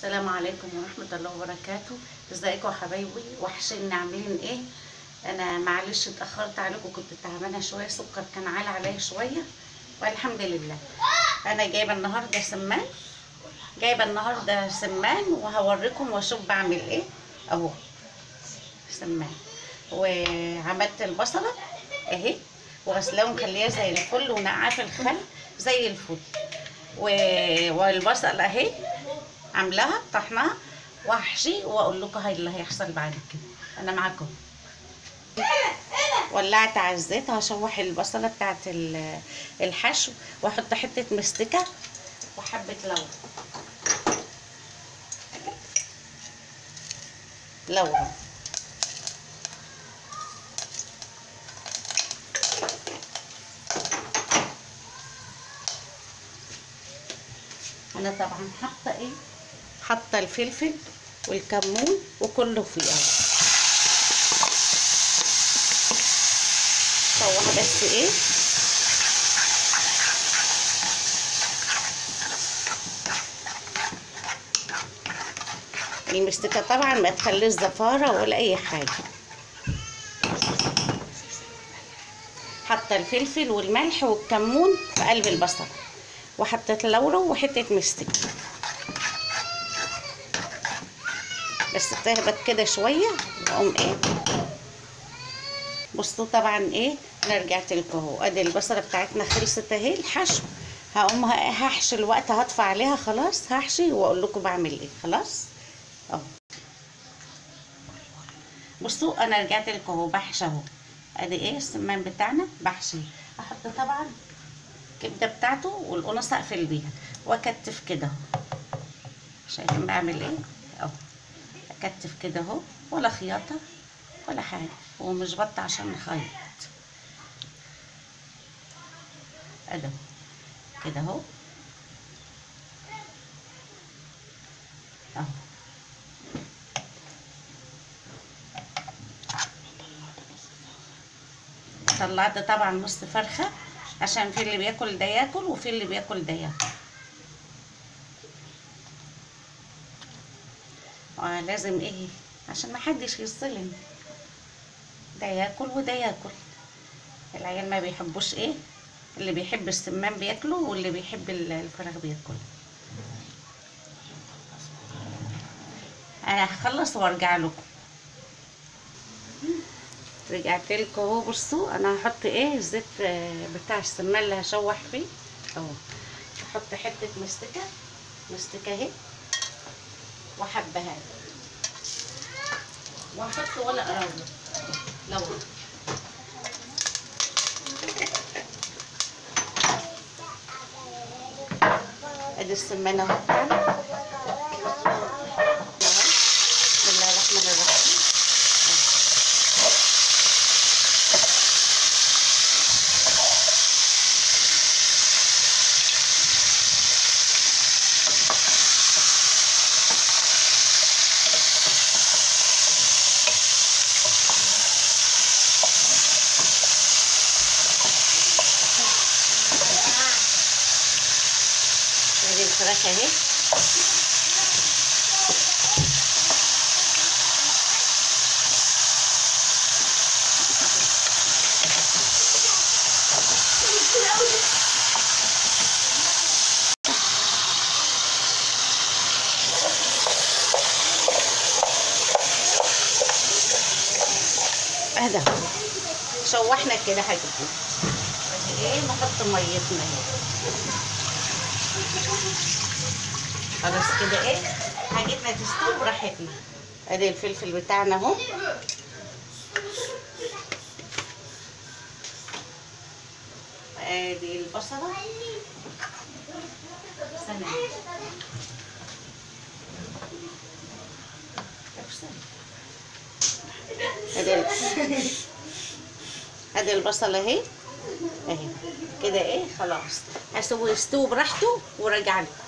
السلام عليكم ورحمة الله وبركاته ازيكم يا حبايبي وحشين عاملين ايه انا معلش اتأخرت عليكم كنت تعبانة شوية سكر كان عالي عليا شوية والحمد لله انا جايبة النهاردة سمان جايبة النهاردة سمان وهوريكم واشوف بعمل ايه اهو سمان وعملت البصلة اهي وغسلاها ومخليها زي الفل ونقعاه في الخل زي الفل و... والبصل اهي عاملاها طحناها واحشي واقول لكم هاي اللي هيحصل بعد كده انا معاكم ولعت على الزيت هشوح البصله بتاعت ال- الحشو واحط حته مستكه وحبه لورا لورا انا طبعا حاطه ايه حاطه الفلفل والكمون وكله فيه اهو شوح بس ايه المستكه طبعا ما تخليش زفاره ولا اي حاجه حاطه الفلفل والملح والكمون في قلب البصل وحطيت لورا وحته مستكه بس تهبط كده شويه واقوم ايه بصوا طبعا ايه انا رجعت لكم اهو ادي البصله بتاعتنا خلصت اهي الحشو هقوم هحشي الوقت هطفي عليها خلاص هحشي واقول لكم بعمل ايه خلاص اهو بصوا انا رجعت لكم اهو بحشي اهو ادي ايه السمان بتاعنا بحشي احط طبعا الكبده بتاعته والقنص اقفل بيها واكتف كده اهو شايفين بعمل ايه اهو اكتف كده اهو ولا خياطه ولا حاجه ومش بط عشان نخيط ادي كده اهو اهو طلعت طبعا نص فرخه عشان في اللي بياكل ده ياكل وفي اللي بياكل ده ياكل لازم ايه عشان ما حدش يظلم ده ياكل وده ياكل العيال ما بيحبوش ايه اللي بيحب السمان بياكله واللي بيحب الفراخ بياكله انا هخلص وارجع لكم رجعت لكم اهو بصوا انا هحط ايه الزيت بتاع السمان اللي هشوح فيه اهو هحط حته مستكه مستكه اهي وحبهان واحط ورق لورا لورا ادي السمانه اهو بتاعنا بسم الله الرحمن الرحيم ادي الفراخ اهي اهدى شوحنا كده حاجتنا ايه نحط ميتنا اهي خلاص كده ايه حاجتنا تستوي براحتنا ادي الفلفل بتاعنا اهو ادي البصله استنى ادي ادي البصله اهي اهي كده ايه خلاص هسوي يستوي براحته وراجع لكم